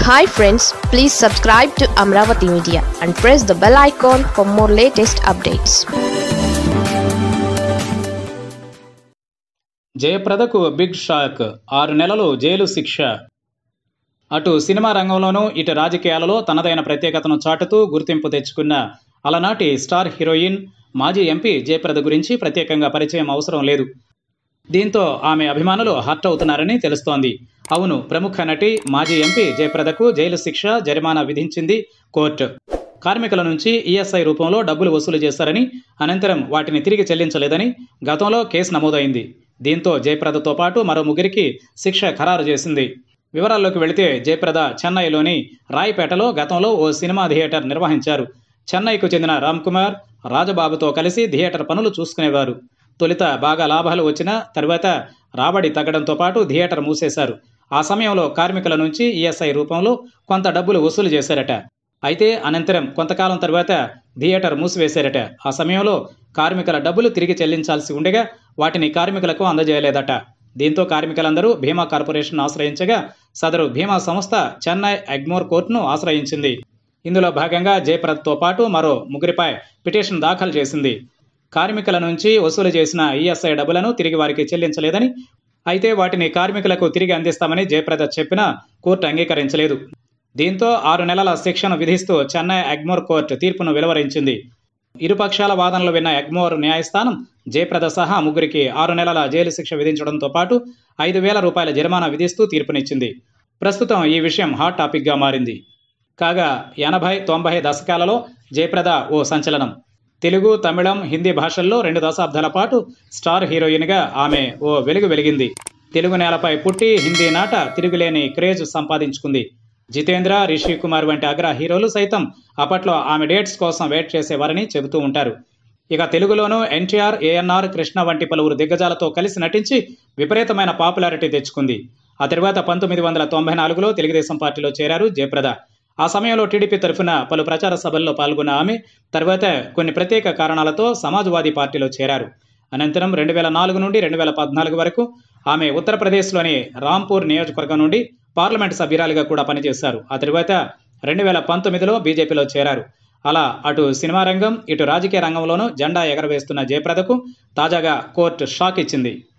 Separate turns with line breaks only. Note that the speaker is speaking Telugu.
hi friends please subscribe to Amaravati media and press the bell icon for more latest updates
జయప్రదకు బిగ్ షాక్ ఆరు నెలలు జైలు శిక్ష అటు సినిమా రంగంలోనూ ఇటు రాజకీయాలలో తనదైన ప్రత్యేకతను చాటుతూ గుర్తింపు తెచ్చుకున్న అలనాటి స్టార్ హీరోయిన్ మాజీ ఎంపీ జయప్రద గురించి ప్రత్యేకంగా పరిచయం అవసరం లేదు దీంతో ఆమె అభిమానులు హర్ట్ అవుతున్నారని తెలుస్తోంది అవును ప్రముఖ నటి మాజీ ఎంపీ జయప్రదకు జైలు శిక్ష జరిమానా విధించింది కోర్టు కార్మికుల నుంచి ఈఎస్ఐ రూపంలో డబ్బులు వసూలు చేశారని అనంతరం వాటిని తిరిగి చెల్లించలేదని గతంలో కేసు నమోదైంది దీంతో జయప్రదతో పాటు మరో ముగ్గురికి శిక్ష ఖరారు చేసింది వివరాల్లోకి వెళితే జయప్రద చెన్నైలోని రాయపేటలో గతంలో ఓ సినిమా థియేటర్ నిర్వహించారు చెన్నైకు చెందిన రామ్ కుమార్ రాజబాబుతో కలిసి థియేటర్ పనులు చూసుకునేవారు తొలుత బాగా లాభాలు వచ్చినా తర్వాత రాబడి తగ్గడంతో పాటు థియేటర్ మూసేశారు ఆ సమయంలో కార్మికుల నుంచి ఈఎస్ఐ రూపంలో కొంత డబ్బులు వసూలు చేశారట అయితే అనంతరం కొంతకాలం తర్వాత థియేటర్ మూసివేశారట ఆ సమయంలో కార్మికుల డబ్బులు తిరిగి చెల్లించాల్సి ఉండగా వాటిని కార్మికులకు అందజేయలేదట దీంతో కార్మికులందరూ భీమా కార్పొరేషన్ ఆశ్రయించగా సదరు భీమా సంస్థ చెన్నై ఎగ్మోర్ కోర్టును ఆశ్రయించింది ఇందులో భాగంగా జయప్రదతో పాటు మరో ముగ్గురిపై పిటిషన్ దాఖలు చేసింది కార్మికుల నుంచి వసూలు చేసిన ఈఎస్ఐ డబ్బులను తిరిగి వారికి చెల్లించలేదని అయితే వాటిని కార్మికులకు తిరిగి అందిస్తామని జయప్రద చెప్పినా కోర్టు అంగీకరించలేదు దీంతో ఆరు నెలల శిక్షను విధిస్తూ చెన్నై ఎగ్మోర్ కోర్టు తీర్పును వెలువరించింది ఇరుపక్షాల వాదనలు విన్న ఎగ్మోర్ న్యాయస్థానం జయప్రద సహా ముగ్గురికి ఆరు నెలల జైలు శిక్ష విధించడంతో పాటు ఐదు వేల రూపాయల జరిమానా విధిస్తూ తీర్పునిచ్చింది ప్రస్తుతం ఈ విషయం హాట్ టాపిక్గా మారింది కాగా ఎనభై తొంభై దశకాలలో జయప్రద ఓ సంచలనం తెలుగు తమిళం హిందీ భాషల్లో రెండు దశాబ్దాల పాటు స్టార్ హీరోయిన్గా ఆమె ఓ వెలుగు వెలిగింది తెలుగు నేలపై పుట్టి హిందీ నాట తిరుగులేని క్రేజ్ సంపాదించుకుంది జితేంద్ర రిషి కుమార్ వంటి అగ్ర హీరోలు సైతం అప్పట్లో ఆమె డేట్స్ కోసం వెయిట్ చేసేవారని చెబుతూ ఉంటారు ఇక తెలుగులోనూ ఎన్టీఆర్ ఏఎన్ఆర్ కృష్ణ వంటి పలువురు దిగ్గజాలతో కలిసి నటించి విపరీతమైన పాపులారిటీ తెచ్చుకుంది ఆ తర్వాత పంతొమ్మిది వందల తొంభై నాలుగులో తెలుగుదేశం పార్టీలో చేరారు జయప్రద ఆ సమయంలో టీడీపీ తరఫున పలు ప్రచార సభల్లో పాల్గొన్న ఆమె తర్వాత కొన్ని ప్రత్యేక కారణాలతో సమాజ్వాదీ పార్టీలో చేరారు అనంతరం రెండు వేల నాలుగు నుండి రెండు వేల పద్నాలుగు వరకు ఆమె ఉత్తరప్రదేశ్లోని రాంపూర్ నియోజకవర్గం నుండి పార్లమెంట్ సభ్యురాలిగా కూడా పనిచేశారు ఆ తర్వాత రెండు వేల పంతొమ్మిదిలో బీజేపీలో చేరారు అలా అటు సినిమా రంగం ఇటు రాజకీయ రంగంలోనూ జెండా ఎగరవేస్తున్న జయప్రదకు తాజాగా కోర్టు షాక్ ఇచ్చింది